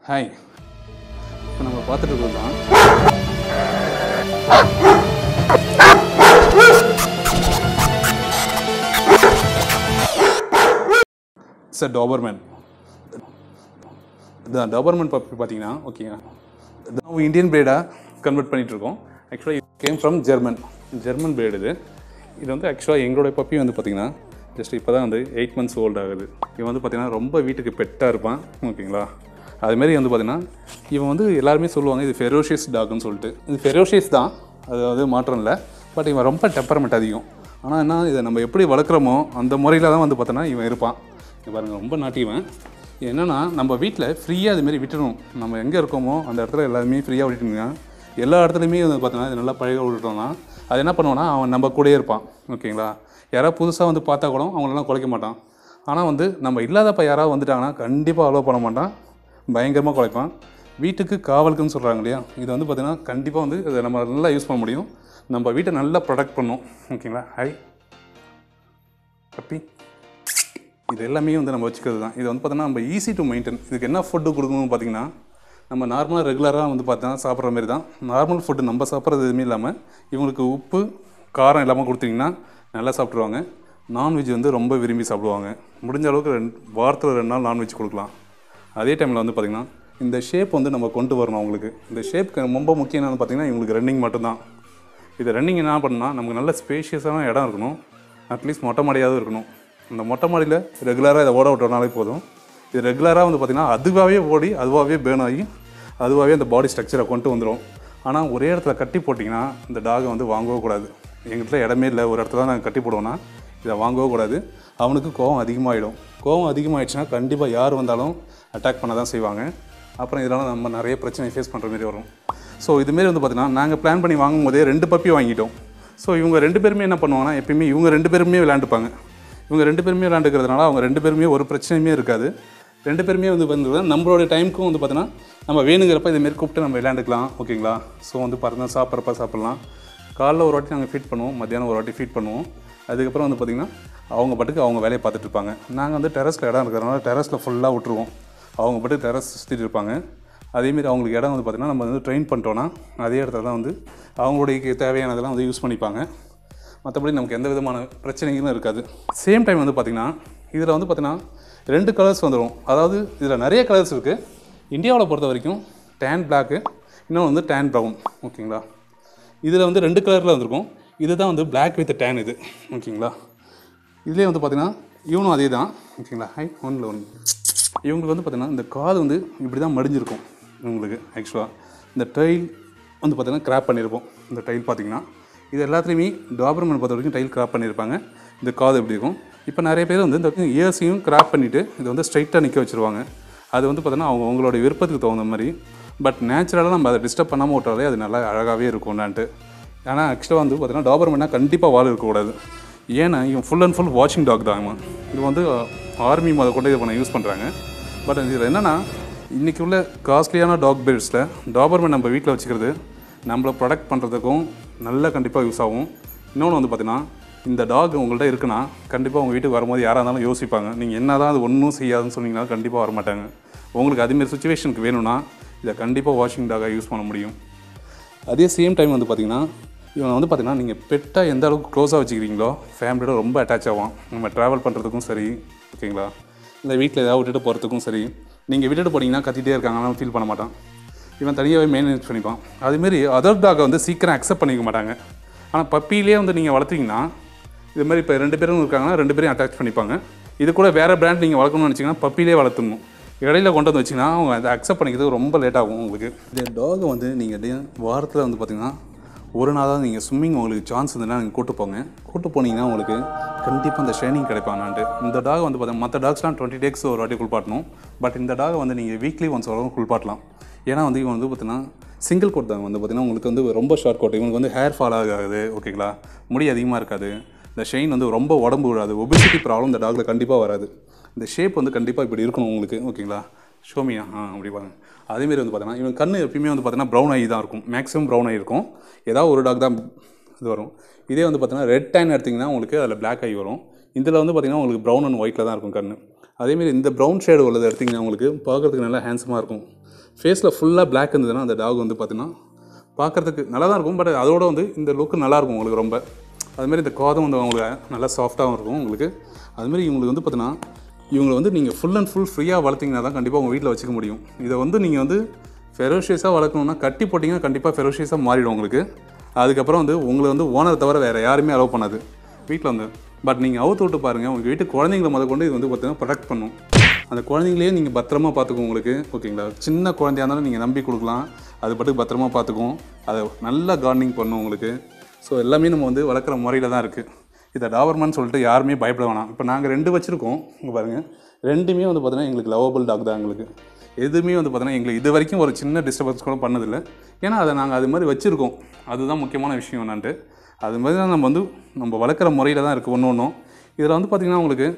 hi இப்போ நம்ம பார்த்துட்டு இருக்கிறது தான் சார் டாபர்மேன் இந்த டாபர்மேன் பப்பி பார்த்தீங்கன்னா ஓகேங்க நம்ம இந்தியன் பிரேடாக கன்வெர்ட் பண்ணிட்டு இருக்கோம் ஆக்சுவலாக came from German German breed இது இது வந்து ஆக்சுவலாக எங்களோட பப்பி வந்து பார்த்தீங்கன்னா ஜஸ்ட் இப்போ தான் வந்து எயிட் மந்த்ஸ் ஓல்ட் ஆகுது இவன் வந்து பார்த்தீங்கன்னா ரொம்ப வீட்டுக்கு பெட்டாக இருப்பான் ஓகேங்களா அதுமாரி வந்து பார்த்தீங்கன்னா இவன் வந்து எல்லாருமே சொல்லுவாங்க இது ஃபெரோஷியஸ் டாக்னு சொல்லிட்டு இது ஃபெரோஷியஸ் தான் அது வந்து மாற்றம் இல்லை பட் இவன் ரொம்ப டெம்பரமெண்ட் அதிகம் ஆனால் என்ன இதை நம்ம எப்படி வளர்க்குறோமோ அந்த முறையில் தான் வந்து பார்த்தோன்னா இவன் இருப்பான் இங்க பாருங்க ரொம்ப நாட்டிவன் என்னன்னா நம்ம வீட்டில் ஃப்ரீயாக இதுமாரி விட்டுணும் நம்ம எங்கே இருக்கோமோ அந்த இடத்துல எல்லாருமே ஃப்ரீயாக விட்டுட்டீங்கன்னா எல்லா இடத்துலையுமே வந்து பார்த்தோன்னா இது நல்லா பழக விட்டுட்டோம்னா அது என்ன பண்ணுவான்னா அவன் நம்ம கூடயே இருப்பான் ஓகேங்களா யாராவது புதுசாக வந்து பார்த்தா கூட அவங்களெல்லாம் குலைக்க மாட்டான் ஆனால் வந்து நம்ம இல்லாதப்ப யாராவது வந்துட்டாங்கன்னா கண்டிப்பாக அலோவ் பண்ண மாட்டான் பயங்கரமாக குலைப்பான் வீட்டுக்கு காவலுக்குன்னு சொல்கிறாங்க இல்லையா இது வந்து பார்த்திங்கன்னா கண்டிப்பாக வந்து இதை நம்ம நல்லா யூஸ் பண்ண முடியும் நம்ம வீட்டை நல்லா ப்ரொடெக்ட் பண்ணும் ஓகேங்களா ஹை கப்பி இது எல்லாமே வந்து நம்ம வச்சுக்கிறது தான் இது வந்து பார்த்தோன்னா நம்ம ஈஸி டு மெயின்டைன் இதுக்கு என்ன ஃபுட்டு கொடுக்கணும்னு பார்த்தீங்கன்னா நம்ம நார்மலாக ரெகுலராக வந்து பார்த்தோன்னா சாப்பிட்ற மாதிரி தான் நார்மல் ஃபுட்டு நம்ம சாப்பிட்றது எதுவுமே இல்லாமல் இவங்களுக்கு உப்பு காரம் இல்லாமல் கொடுத்தீங்கன்னா நல்லா சாப்பிட்ருவாங்க நான்வெஜ் வந்து ரொம்ப விரும்பி சாப்பிடுவாங்க முடிஞ்ச அளவுக்கு ரெண்டு வாரத்தில் ரெண்டு நாள் நான்வெஜ் கொடுக்கலாம் அதே டைமில் வந்து பார்த்திங்கன்னா இந்த ஷேப் வந்து நம்ம கொண்டு வரணும் அவங்களுக்கு இந்த ஷேப்க்கு ரொம்ப முக்கியம் என்னென்னு பார்த்தீங்கன்னா இவங்களுக்கு ரன்னிங் மட்டும்தான் இது ரன்னிங் என்ன பண்ணால் நமக்கு நல்ல ஸ்பேஷியஸான இடம் இருக்கணும் அட்லீஸ்ட் மொட்டை மாடியாவது இருக்கணும் அந்த மொட்டை மாடியில் ரெகுலராக இதை ஓட விட்டோம்னாலே போதும் இது ரெகுலராக வந்து பார்த்திங்கன்னா அதுவாகவே ஓடி அதுவாகவே பேர்ன் ஆகி அதுவாகவே அந்த பாடி ஸ்ட்ரக்சரை கொண்டு வந்துடும் ஆனால் ஒரே இடத்துல கட்டி போட்டிங்கன்னா இந்த டாகை வந்து வாங்கவே கூடாது எங்கள்கிட்ட இடமே இல்லை ஒரு இடத்துல தான் நாங்கள் கட்டி போடுவோம்னா இதை வாங்கவே கூடாது அவனுக்கு கோவம் அதிகமாகிடும் கோவம் அதிகமாகிடுச்சுன்னா கண்டிப்பாக யார் வந்தாலும் அட்டாக் பண்ண தான் செய்வாங்க அப்புறம் இதனால் நம்ம நிறைய பிரச்சனை ஃபேஸ் பண்ணுற மாதிரி வரும் ஸோ இதுமாரி வந்து பார்த்தீங்கன்னா நாங்கள் பிளான் பண்ணி வாங்கும் போதே ரெண்டு பப்பி வாங்கிட்டோம் ஸோ இவங்க ரெண்டு பேருமே என்ன பண்ணுவாங்கன்னா எப்பயுமே இவங்க ரெண்டு பேருமே விளையாண்டுப்பாங்க இவங்க ரெண்டு பேருமே விளையாண்டுக்கிறதுனால அவங்க ரெண்டு பேருமே ஒரு பிரச்சனையுமே இருக்காது ரெண்டு பேருமே வந்து வந்து நம்மளோட டைமுக்கும் வந்து பார்த்தீங்கன்னா நம்ம வேணுங்கிறப்ப இதுமாரி கூப்பிட்டு நம்ம விளையாண்டுக்கலாம் ஓகேங்களா ஸோ வந்து பார்த்தீங்கன்னா சாப்பிட்றப்ப சாப்பிட்லாம் காலைல ஒரு வாட்டி நாங்கள் ஃபீட் பண்ணுவோம் மத்தியானம் ஒரு வாட்டி ஃபீட் பண்ணுவோம் அதுக்கப்புறம் வந்து பார்த்திங்கன்னா அவங்க பாட்டுக்கு அவங்க வேலையை பார்த்துட்டு இருப்பாங்க நாங்கள் வந்து டெரஸில் இடம் இருக்கிறதுனால டெரஸில் ஃபுல்லாக விட்டுருவோம் அவங்க பாட்டுக்கு டெரஸ் சுற்றிட்டு இருப்பாங்க அதேமாரி அவங்களுக்கு இடம் வந்து பார்த்திங்கன்னா நம்ம வந்து ட்ரெயின் பண்ணிட்டோன்னா அதே இடத்துல தான் வந்து அவங்களுடைய தேவையானதெல்லாம் வந்து யூஸ் பண்ணிப்பாங்க மற்றபடி நமக்கு எந்த விதமான பிரச்சனைகளும் இருக்காது சேம் டைம் வந்து பார்த்திங்கன்னா இதில் வந்து பார்த்திங்கன்னா ரெண்டு கலர்ஸ் வந்துடும் அதாவது இதில் நிறைய கலர்ஸ் இருக்குது இந்தியாவில் பொறுத்த வரைக்கும் டேன் பிளாக்கு இன்னொன்று வந்து டேன் ப்ரௌன் ஓகேங்களா இதில் வந்து ரெண்டு கலரில் வந்திருக்கும் இதுதான் வந்து Black வித் டேன் இது ஓகேங்களா இதுலேயே வந்து பார்த்தீங்கன்னா இவனும் அதே தான் ஓகேங்களா ஹை ஒன்றில் ஒன்று இவங்களுக்கு வந்து பார்த்தீங்கன்னா இந்த காது வந்து இப்படி தான் மடிஞ்சிருக்கும் இவங்களுக்கு ஆக்சுவலாக இந்த டைல் வந்து பார்த்தீங்கன்னா கிராப் பண்ணியிருப்போம் இந்த டைல் பார்த்தீங்கன்னா இது எல்லாத்துலேயுமே டாபர்மேன் பொறுத்த வரைக்கும் டைல் கிராப் பண்ணியிருப்பாங்க இந்த காது எப்படி இருக்கும் இப்போ நிறைய பேர் வந்து இந்த இயர்ஸையும் கிராப் பண்ணிவிட்டு இதை வந்து ஸ்ட்ரைட்டாக நிற்க வச்சுருவாங்க அது வந்து பார்த்தீங்கன்னா அவங்க அவங்களுடைய விருப்பத்துக்கு தகுந்த மாதிரி பட் நேச்சுரலாக நம்ம அதை டிஸ்டர்ப் பண்ணாமல் விட்டாலே அது நல்லா அழகாகவே இருக்கும்னான்ட்டு ஆனால் ஆக்சுவலாக வந்து பார்த்தீங்கன்னா டாபர்மேனா கண்டிப்பாக வால் இருக்கக்கூடாது ஏன்னா இவன் ஃபுல் அண்ட் ஃபுல் வாட்சிங் டாக் தான் இவன் இது வந்து ஆர்மி முத கொண்டு இதை பண்ண யூஸ் பண்ணுறாங்க பட் இதில் என்னென்னா இன்றைக்கி உள்ள காஸ்ட்லியான டாக் பிரீட்ஸில் டாபர்மேன் நம்ம வீட்டில் வச்சுக்கிறது நம்மளை ப்ரொடக்ட் பண்ணுறதுக்கும் நல்லா கண்டிப்பாக யூஸ் ஆகும் இன்னொன்று வந்து பார்த்தீங்கன்னா இந்த டாக் உங்கள்கிட்ட இருக்குன்னா கண்டிப்பாக உங்கள் வீட்டுக்கு வரும்போது யாராக இருந்தாலும் யோசிப்பாங்க நீங்கள் என்ன தான் அது ஒன்றும் செய்யாதுன்னு சொன்னீங்கன்னா கண்டிப்பாக வரமாட்டாங்க உங்களுக்கு அதுமாரி சுச்சுவேஷனுக்கு வேணும்னா இதை கண்டிப்பாக வாஷிங் டாகாக யூஸ் பண்ண முடியும் அதே சேம் டைம் வந்து பார்த்தீங்கன்னா இவன் வந்து பார்த்தீங்கன்னா நீங்கள் பெட்டாக எந்த அளவுக்கு க்ளோஸாக வச்சுக்கிறீங்களோ ஃபேமிலியோட ரொம்ப அட்டாச் ஆகும் நம்ம ட்ராவல் பண்ணுறதுக்கும் சரி ஓகேங்களா இல்லை வீட்டில் ஏதாவது விட்டுட்டு போகிறதுக்கும் சரி நீங்கள் விட்டுட்டு போனீங்கன்னா கத்திட்டே இருக்காங்கன்னு ஃபீல் பண்ண மாட்டான் இவன் தனியாகவே மெயின்டெனன்ஸ் பண்ணிப்பான் அதுமாரி அதர் டாகை வந்து சீக்கிரம் அக்செப்ட் பண்ணிக்க மாட்டாங்க ஆனால் பப்பிலே வந்து நீங்கள் வளர்த்தீங்கன்னா இது மாதிரி இப்போ ரெண்டு பேரும் இருக்காங்கன்னா ரெண்டு பேரையும் அட்டாச் பண்ணிப்பாங்க இது கூட வேறு பிராண்ட் நீங்கள் வளர்க்கணும்னு நினச்சிங்கன்னா பப்பிலே வளர்த்துணும் இடையில கொண்டு வந்து வச்சிங்கன்னா அவங்க அதை அக்செப்ட் பண்ணிக்கிறது ரொம்ப லேட் ஆகும் உங்களுக்கு இந்த டாகை வந்து நீங்கள் வாரத்தில் வந்து பார்த்தீங்கன்னா ஒரு நாளாக நீங்கள் ஸ்விம்மிங் உங்களுக்கு சான்ஸ் இருந்ததுன்னா நீங்கள் கூட்டு போங்க கூட்டு போனீங்கன்னா உங்களுக்கு கண்டிப்பாக அந்த ஷைனிங் கிடைப்பானான்ட்டு இந்த டாக் வந்து பார்த்தீங்கன்னா மற்ற டாக்ஸ்லாம் டுவெண்ட்டி டேக்ஸ் ஒரு வாட்டி குளிப்பாட்டணும் பட் இந்த டாகை வந்து நீங்கள் வீக்லி ஒன்ஸ் வரும் குளிப்பாட்டலாம் ஏன்னா வந்து இவன் வந்து பார்த்தீங்கன்னா சிங்கிள் கோட் தான் வந்து பார்த்தீங்கன்னா உங்களுக்கு வந்து ரொம்ப ஷார்ட் கோட் இவங்களுக்கு வந்து ஹேர் ஃபால் ஆகாது ஓகேங்களா முடி அதிகமாக இருக்காது இந்த ஷெயின் வந்து ரொம்ப உடம்பு விடாது ஒபிசிட்டி ப்ராப்ளம் இந்த டாகில் கண்டிப்பாக வராது இந்த ஷேப் வந்து கண்டிப்பாக இப்படி இருக்கணும் உங்களுக்கு ஓகேங்களா ஷோமியா ஆ அப்படி பாருங்க அதேமாரி வந்து பார்த்தீங்கன்னா இவன் கண் எப்பயுமே வந்து பார்த்தீங்கன்னா ப்ரௌன் ஐ தான் இருக்கும் மேக்ஸிமம் ப்ரௌன் ஐ இருக்கும் ஏதாவது ஒரு டாக் தான் இது வரும் இதே வந்து பார்த்தீங்கன்னா ரெட் டேன் எடுத்திங்கன்னா உங்களுக்கு அதில் Black ஐ வரும் இதில் வந்து பார்த்தீங்கன்னா உங்களுக்கு ப்ரௌன் அண்ட் ஒயிட்டில் தான் இருக்கும் கண் அதேமாரி இந்த ப்ரௌன் ஷேடு உள்ளது எடுத்திங்கன்னா உங்களுக்கு பார்க்குறதுக்கு நல்லா ஹேண்ட்ஸமாக இருக்கும் ஃபேஸில் ஃபுல்லாக Black இருந்ததுன்னா அந்த டாக் வந்து பார்த்தீங்கன்னா பார்க்குறதுக்கு நல்லா தான் இருக்கும் பட் அதோட வந்து இந்த லுக்கு நல்லாயிருக்கும் உங்களுக்கு ரொம்ப அதுமாரி இந்த காதும் வந்து உங்களுக்கு நல்லா சாஃப்டாகவும் இருக்கும் உங்களுக்கு அதுமாரி இவங்களுக்கு வந்து பார்த்தீங்கன்னா இவங்களை வந்து நீங்கள் ஃபுல் அண்ட் ஃபுல் ஃப்ரீயாக வளர்த்தீங்கன்னா தான் கண்டிப்பாக உங்கள் வீட்டில் வச்சுக்க முடியும் இதை வந்து நீங்கள் வந்து ஃபெரோஷியஸாக வளர்க்கணும்னா கட்டி போட்டிங்கன்னா கண்டிப்பாக ஃபெரோஷியஸாக மாறிடும் உங்களுக்கு அதுக்கப்புறம் வந்து உங்களை வந்து ஓனர் தவிர வேறு யாருமே அலோவ் பண்ணாது வீட்டில் வந்து பட் நீங்கள் அவுத்து விட்டு பாருங்கள் உங்கள் வீட்டு குழந்தைங்களை முத கொண்டு இது வந்து பார்த்தீங்கன்னா ப்ரொடெக்ட் பண்ணும் அந்த குழந்தைங்களையே நீங்கள் பத்திரமா பார்த்துக்கும் உங்களுக்கு ஓகேங்களா சின்ன குழந்தையா இருந்தாலும் நீங்கள் நம்பி கொடுக்கலாம் அது பாட்டுக்கு பத்திரமா பார்த்துக்கும் அதை நல்லா கார்டனிங் பண்ணும் உங்களுக்கு ஸோ எல்லாமே நம்ம வந்து வளர்க்குற முறையில் தான் இருக்குது இதை டாபர்மேன் சொல்லிட்டு யாருமே பயப்பட வேணாம் இப்போ நாங்கள் ரெண்டு வச்சுருக்கோம் இங்கே பாருங்கள் ரெண்டுமே வந்து பார்த்தீங்கன்னா எங்களுக்கு லவபிள் டாக் தான் எங்களுக்கு எதுவுமே வந்து பார்த்தீங்கன்னா எங்களுக்கு இது வரைக்கும் ஒரு சின்ன டிஸ்டர்பன்ஸ் கூட பண்ணதில்லை ஏன்னா அதை நாங்கள் அது மாதிரி வச்சுருக்கோம் அதுதான் முக்கியமான விஷயம் என்னான்ட்டு அது மாதிரி தான் நம்ம வந்து நம்ம வளர்க்குற முறையில் தான் இருக்குது ஒன்று ஒன்றும் இதில் வந்து பார்த்திங்கன்னா உங்களுக்கு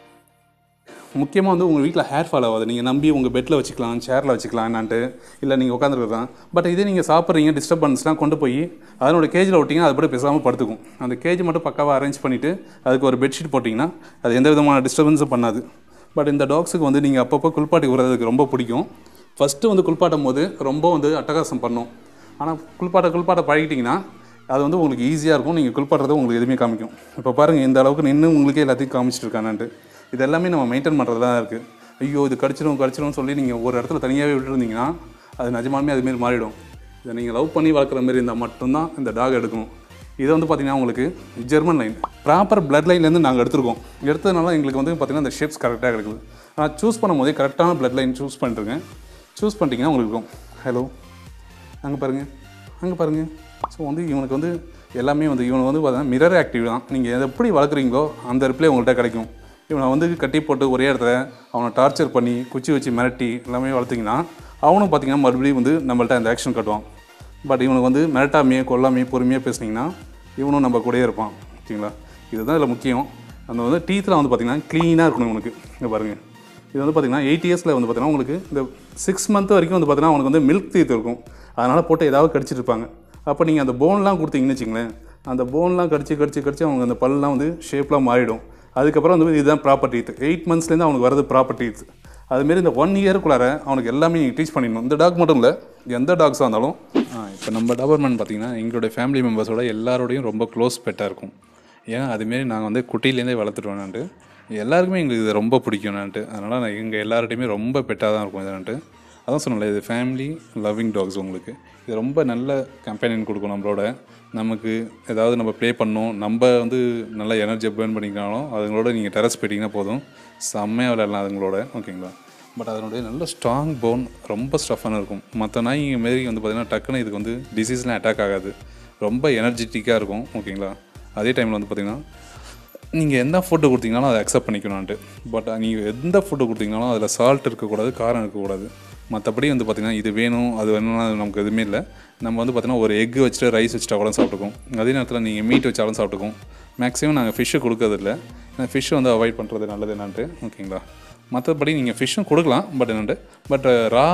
முக்கியமாக வந்து உங்கள் வீட்டில் ஹேர் ஃபால் ஆகாது நீங்கள் நம்பி உங்கள் பெட்டில் வச்சுக்கலாம் சேரில் வச்சுக்கலாம் என்னான்ட்டு இல்லை நீங்கள் உட்காந்துருக்கலாம் பட் இதே நீங்கள் சாப்பிட்றீங்க டிஸ்டர்பன்ஸ்லாம் கொண்டு போய் அதனோட கேஜில் விட்டிங்கன்னா அது கூட பேசாமல் படுத்துக்கும் அந்த கேஜ் மட்டும் பக்காவாக அரேஞ்ச் பண்ணிவிட்டு அதுக்கு ஒரு பெட்ஷீட் போட்டிங்கன்னா அது எந்த விதமான டிஸ்டர்பன்ஸும் பண்ணாது பட் இந்த டாக்ஸுக்கு வந்து நீங்கள் அப்பப்போ குளிப்பாட்டி விடுறதுக்கு ரொம்ப பிடிக்கும் ஃபஸ்ட்டு வந்து குளிப்பாட்டும் போது ரொம்ப வந்து அட்டகாசம் பண்ணும் ஆனால் குளிப்பாட்ட குளிப்பாட்ட பழகிட்டிங்கன்னா அது வந்து உங்களுக்கு ஈஸியாக இருக்கும் நீங்கள் குளிப்பாட்டுறது உங்களுக்கு எதுவுமே காமிக்கும் இப்போ பாருங்கள் இந்த அளவுக்கு நின்று உங்களுக்கே எல்லாத்தையும் காமிச்சிட்டு இருக்கானான்ட்டு இது எல்லாமே நம்ம மெயின்டைன் பண்ணுறது தான் இருக்குது ஐயோ இது கடிச்சிடும் கடிச்சிடும் சொல்லி நீங்கள் ஒரு இடத்துல தனியாகவே விட்டுருந்தீங்கன்னா அது நிஜமாலுமே அதுமாரி மாறிடும் இதை நீங்கள் லவ் பண்ணி வளர்க்குற மாதிரி இருந்தால் மட்டும்தான் இந்த டாக் எடுக்கணும் இது வந்து பார்த்திங்கன்னா உங்களுக்கு ஜெர்மன் லைன் ப்ராப்பர் பிளட் லைன்லேருந்து நாங்கள் எடுத்திருக்கோம் எடுத்ததுனால எங்களுக்கு வந்து பார்த்திங்கன்னா இந்த ஷேப்ஸ் கரெக்டாக கிடைக்குது ஆனால் சூஸ் பண்ணும்போதே கரெக்டான பிளட் லைன் சூஸ் பண்ணிருங்க சூஸ் பண்ணிட்டீங்கன்னா உங்களுக்கு இருக்கும் ஹலோ அங்கே பாருங்கள் அங்கே பாருங்கள் ஸோ வந்து இவனுக்கு வந்து எல்லாமே வந்து இவனை வந்து பார்த்தீங்கன்னா மிரர் ஆக்டிவ் தான் நீங்கள் எதை எப்படி வளர்க்குறீங்களோ அந்த ரிப்ளை உங்கள்கிட்ட கிடைக்கும் இவனை வந்து கட்டி போட்டு ஒரே இடத்துல அவனை டார்ச்சர் பண்ணி குச்சி வச்சு மிரட்டி எல்லாமே வளர்த்திங்கன்னா அவனும் பார்த்தீங்கன்னா மறுபடியும் வந்து நம்மள்ட்ட அந்த ஆக்ஷன் காட்டுவான் பட் இவனுக்கு வந்து மிரட்டாமையே கொல்லாமையே பொறுமையாக பேசுனீங்கன்னா இவனும் நம்ம கூடயே இருப்பான் ஓகேங்களா இதுதான் இதில் முக்கியம் அந்த வந்து டீத்தில் வந்து பார்த்திங்கன்னா க்ளீனாக இருக்கணும் உனக்கு இங்கே பாருங்கள் இது வந்து பார்த்திங்கன்னா எயிட் இயர்ஸில் வந்து பார்த்திங்கன்னா உங்களுக்கு இந்த சிக்ஸ் மந்த் வரைக்கும் வந்து பார்த்திங்கன்னா அவனுக்கு வந்து மில்க் டீத் இருக்கும் அதனால் போட்டு ஏதாவது கடிச்சிட்டு இருப்பாங்க அப்போ நீங்கள் அந்த போன்லாம் கொடுத்தீங்கன்னு வச்சுங்களேன் அந்த போன்லாம் கடிச்சு கடிச்சு கடிச்சு அவங்க அந்த பல்லாம் வந்து ஷேப்லாம் மாறிடும் அதுக்கப்புறம் வந்து இதுதான் ப்ராப்பர் டீத் எயிட் மந்த்ஸ்லேருந்து அவனுக்கு வரது ப்ராப்பர் டீத் அதுமாரி இந்த ஒன் இயருக்குள்ளார அவனுக்கு எல்லாமே நீங்கள் டீச் பண்ணிடணும் இந்த டாக் மட்டும் இல்லை எந்த டாக்ஸாக இருந்தாலும் இப்போ நம்ம டாபர்மேன் பார்த்தீங்கன்னா எங்களுடைய ஃபேமிலி மெம்பர்ஸோட எல்லாரோடையும் ரொம்ப க்ளோஸ் பெட்டாக இருக்கும் ஏன்னா அதுமாரி நாங்கள் வந்து குட்டியிலேருந்தே வளர்த்துட்டு வேணான்ட்டு எல்லாருக்குமே எங்களுக்கு இது ரொம்ப பிடிக்கும்னான்ட்டு அதனால் நான் எங்கள் எல்லார்ட்டையுமே ரொம்ப பெட்டாக தான் இருக்கும் இதுன்ட்டு அதான் சொன்னல இது ஃபேமிலி லவ்விங் டாக்ஸ் உங்களுக்கு இது ரொம்ப நல்ல கம்பெனியன் கொடுக்கும் நம்மளோட நமக்கு ஏதாவது நம்ம ப்ளே பண்ணோம் நம்ம வந்து நல்ல எனர்ஜியை பேர்ன் பண்ணிக்கினாலும் அதுங்களோட நீங்கள் டெரஸ் போயிட்டீங்கன்னா போதும் செம்மையாக விளையாடலாம் அதுங்களோட ஓகேங்களா பட் அதனுடைய நல்ல ஸ்ட்ராங் போன் ரொம்ப ஸ்டஃபான இருக்கும் மற்ற நாய்ங்க மாரி வந்து பார்த்திங்கன்னா டக்குன்னு இதுக்கு வந்து டிசீஸ்லாம் அட்டாக் ஆகாது ரொம்ப எனர்ஜெட்டிக்காக இருக்கும் ஓகேங்களா அதே டைமில் வந்து பார்த்திங்கன்னா நீங்கள் எந்த ஃபுட்டு கொடுத்தீங்கனாலும் அதை அக்செப்ட் பண்ணிக்கணும்ன்ட்டு பட் நீங்கள் எந்த ஃபுட்டு கொடுத்தீங்கனாலும் அதில் சால்ட் இருக்கக்கூடாது காரம் இருக்கக்கூடாது மற்றபடி வந்து பார்த்திங்கன்னா இது வேணும் அது வேணும்னா அது நமக்கு எதுவுமே இல்லை நம்ம வந்து பார்த்திங்கன்னா ஒரு எக் வச்சுட்டு ரைஸ் வச்சுட்டா கூட சாப்பிட்டுக்கும் அதே நேரத்தில் நீங்கள் மீட் வச்சாலும் சாப்பிட்டுக்கும் மேக்ஸிமம் நாங்கள் ஃபிஷ்ஷு கொடுக்கறதில்ல ஏன்னா ஃபிஷ்ஷை வந்து அவாய்ட் பண்ணுறது நல்லது என்னான்ட்டு ஓகேங்களா மற்றபடி நீங்கள் ஃபிஷ்ஷும் கொடுக்கலாம் பட் என்னன்ட்டு பட் ரா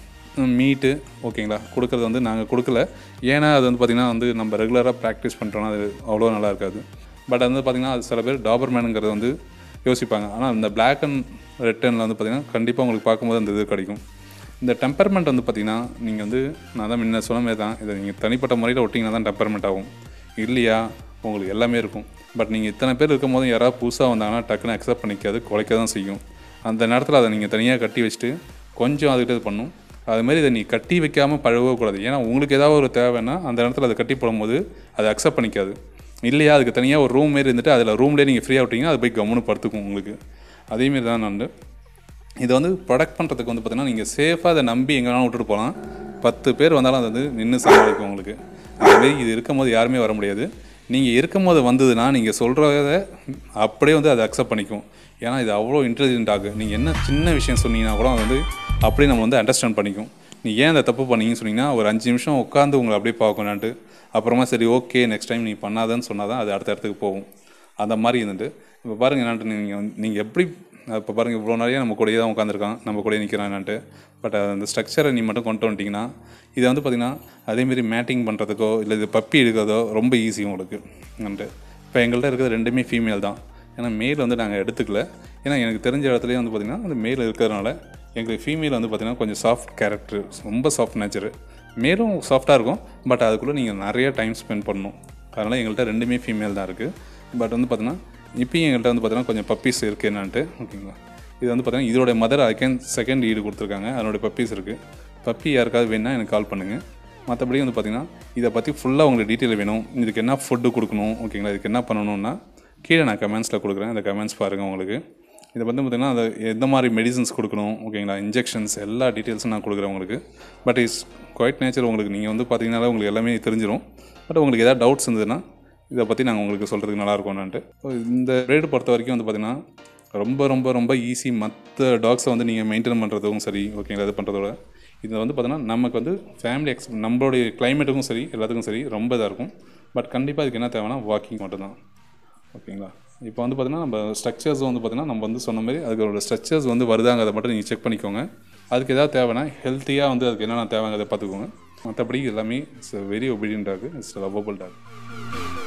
மீட்டு ஓகேங்களா கொடுக்கறது வந்து நாங்கள் கொடுக்கல ஏன்னா அது வந்து பார்த்திங்கன்னா வந்து நம்ம ரெகுலராக ப்ராக்டிஸ் பண்ணுறோன்னா அது அவ்வளோ நல்லா இருக்காது பட் வந்து பார்த்திங்கன்னா அது சில பேர் டாபர்மேனுங்கிறது வந்து யோசிப்பாங்க ஆனால் இந்த Black அண்ட் ரெட்டனில் வந்து பார்த்திங்கன்னா கண்டிப்பாக உங்களுக்கு பார்க்கும்போது அந்த இது கிடைக்கும் இந்த டெம்பர்மெண்ட் வந்து பார்த்திங்கன்னா நீங்கள் வந்து நான் தான் முன்ன சொன்ன மாதிரி தான் இதை நீங்கள் தனிப்பட்ட முறையில் ஒட்டிங்கன்னா தான் டெம்பர்மெண்ட் ஆகும் இல்லையா உங்களுக்கு எல்லாமே இருக்கும் பட் நீங்கள் இத்தனை பேர் இருக்கும் போது யாராவது புதுசாக வந்தாங்கன்னா டக்குன்னு அக்செப்ட் பண்ணிக்காது குலைக்க தான் செய்யும் அந்த நேரத்தில் அதை நீங்கள் தனியாக கட்டி வச்சுட்டு கொஞ்சம் அதுக்கிட்ட இது பண்ணும் அதுமாரி இதை நீ கட்டி வைக்காமல் பழகக்கூடாது ஏன்னா உங்களுக்கு ஏதாவது ஒரு தேவைன்னா அந்த நேரத்தில் அதை கட்டி போடும்போது அதை அக்செப்ட் பண்ணிக்காது இல்லையா அதுக்கு தனியாக ஒரு ரூம் மாரி இருந்துட்டு அதில் ரூம்லேயே நீங்கள் ஃப்ரீயாக விட்டீங்கன்னா அது போய் கம்முன்னு படுத்துக்கும் உங்களுக்கு அதேமாரி தான் நான் இதை வந்து ப்ரொடக்ட் பண்ணுறதுக்கு வந்து பார்த்தீங்கன்னா நீங்கள் சேஃபாக அதை நம்பி எங்கே வேணாலும் விட்டுட்டு போகலாம் பத்து பேர் வந்தாலும் அது வந்து நின்று சமாளிக்கும் உங்களுக்கு அதுமாரி இது இருக்கும் போது யாருமே வர முடியாது நீங்கள் இருக்கும் போது வந்ததுன்னா நீங்கள் சொல்கிறத அப்படியே வந்து அதை அக்செப்ட் பண்ணிக்கும் ஏன்னா இது அவ்வளோ இன்டெலிஜென்ட் ஆகு நீங்கள் என்ன சின்ன விஷயம் சொன்னீங்கன்னா கூட அது வந்து அப்படியே நம்ம வந்து அண்டர்ஸ்டாண்ட் பண்ணிக்கும் நீ ஏன் அந்த தப்பு பண்ணீங்கன்னு சொன்னீங்கன்னா ஒரு அஞ்சு நிமிஷம் உட்காந்து உங்களை அப்படியே பார்க்கணுன்ட்டு அப்புறமா சரி ஓகே நெக்ஸ்ட் டைம் நீ பண்ணாதன்னு சொன்னால் தான் அது அடுத்த இடத்துக்கு போகும் அந்த மாதிரி இருந்துட்டு இப்போ பாருங்கள் என்னான்ட்டு நீங்கள் நீங்கள் எப்படி இப்போ பாருங்கள் இவ்வளோ நிறைய நம்ம கூடயே தான் உட்காந்துருக்கான் நம்ம கூடயே நிற்கிறான் என்னான்ட்டு பட் அந்த ஸ்ட்ரக்சரை நீ மட்டும் கொண்டு வந்துட்டிங்கன்னா இதை வந்து பார்த்திங்கன்னா அதேமாரி மேட்டிங் பண்ணுறதுக்கோ இல்லை இது பப்பி எடுக்கிறதோ ரொம்ப ஈஸி உங்களுக்கு வந்துட்டு இப்போ எங்கள்கிட்ட இருக்கிறது ரெண்டுமே ஃபீமேல் தான் ஏன்னா மேல் வந்து நாங்கள் எடுத்துக்கல ஏன்னா எனக்கு தெரிஞ்ச இடத்துலையே வந்து பார்த்திங்கன்னா அந்த மேல் இருக்கிறதுனால எங்களுக்கு ஃபீமேல் வந்து பார்த்திங்கன்னா கொஞ்சம் சாஃப்ட் கேரக்டர் ரொம்ப சாஃப்ட் நேச்சரு மேலும் சாஃப்டாக இருக்கும் பட் அதுக்குள்ளே நீங்கள் நிறைய டைம் ஸ்பெண்ட் பண்ணணும் அதனால் எங்கள்கிட்ட ரெண்டுமே ஃபீமேல் தான் இருக்குது பட் வந்து பார்த்தீங்கன்னா இப்பயும் எங்கள்கிட்ட வந்து பார்த்தீங்கன்னா கொஞ்சம் பப்பீஸ் இருக்குது என்னான்ட்டு ஓகேங்களா இது வந்து பார்த்தீங்கன்னா இதோட மதர் அகேன் செகண்ட் ஈடு கொடுத்துருக்காங்க அதனோட பப்பீஸ் இருக்குது பப்பி யாருக்காவது வேணால் எனக்கு கால் பண்ணுங்கள் மற்றபடி வந்து பார்த்தீங்கன்னா இதை பற்றி ஃபுல்லாக உங்களுக்கு டீட்டெயில் வேணும் இதுக்கு என்ன ஃபுட்டு கொடுக்கணும் ஓகேங்களா இதுக்கு என்ன பண்ணணும்னா கீழே நான் கமெண்ட்ஸில் கொடுக்குறேன் அந்த கமெண்ட்ஸ் பாருங்கள் உங்களுக்கு இதை வந்து பார்த்திங்கன்னா அது எந்த மாதிரி மெடிசன்ஸ் கொடுக்கணும் ஓகேங்களா இன்ஜெக்ஷன்ஸ் எல்லா டீட்டெயில்ஸும் நான் கொடுக்குறேன் உங்களுக்கு பட் இஸ் குவைட் நேச்சர் உங்களுக்கு நீங்கள் வந்து பார்த்தீங்கன்னா உங்களுக்கு எல்லாமே தெரிஞ்சிடும் பட் உங்களுக்கு ஏதாவது டவுட்ஸ் இருந்ததுன்னா இதை பற்றி நாங்கள் உங்களுக்கு சொல்கிறதுக்கு நல்லாயிருக்கும்னான்ட்டு இந்த பிரேடு பொறுத்த வரைக்கும் வந்து பார்த்திங்கன்னா ரொம்ப ரொம்ப ரொம்ப ஈஸி மற்ற டாக்ஸை வந்து நீங்கள் மெயின்டைன் பண்ணுறதுக்கும் சரி ஓகேங்களா இது பண்ணுறதோட இது வந்து பார்த்தீங்கன்னா நமக்கு வந்து ஃபேமிலி எக்ஸ் நம்மளுடைய கிளைமேட்டுக்கும் சரி எல்லாத்துக்கும் சரி ரொம்ப இதாக இருக்கும் பட் கண்டிப்பாக இதுக்கு என்ன தேவைன்னா வாக்கிங் மட்டும்தான் ஓகேங்களா இப்போ வந்து பார்த்தீங்கன்னா நம்ம ஸ்ட்ரக்சர்ஸ் வந்து பார்த்தீங்கன்னா நம்ம வந்து சொன்ன மாதிரி அதுக்கு ஸ்ட்ரக்சர்ஸ் வந்து வருதாங்கிறத மட்டும் நீங்கள் செக் பண்ணிக்கோங்க அதுக்கு எதாவது தேவைன்னா ஹெல்த்தியாக வந்து அதுக்கு என்னென்ன தேவைங்கிறத பார்த்துக்கோங்க மற்றபடி எல்லாமே it's very obedient dog it's lovable talk